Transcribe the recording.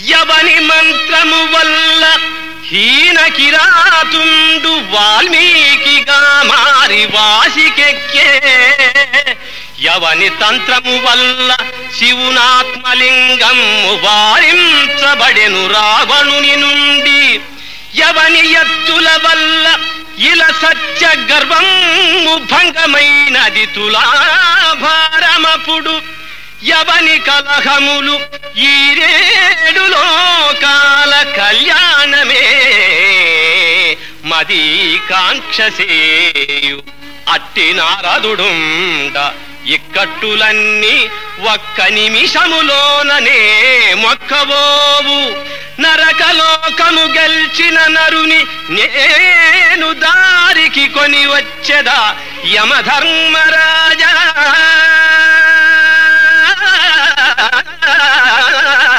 యవని మంత్రము వల్ల హీన కిరాతుండు వాల్మీకిగా మారి వాసికెక్కే యవని తంత్రము వల్ల శివునాత్మలింగము వారించబడెను రావణుని నుండి యవని ఎత్తుల వల్ల ఇల సత్య గర్వము భంగమైనది తులాభారమపుడు యవని కలహములు ఈ రేడు లోకాల కళ్యాణమే మది కాంక్షసేయు అట్టి నారదుడుండ ఇక్కట్టులన్నీ ఒక్క నిమిషములోననే మొక్కబోవు నరకలోకము గెల్చిన నరుని నేను దారికి కొని వచ్చెదా యమధర్మరాజా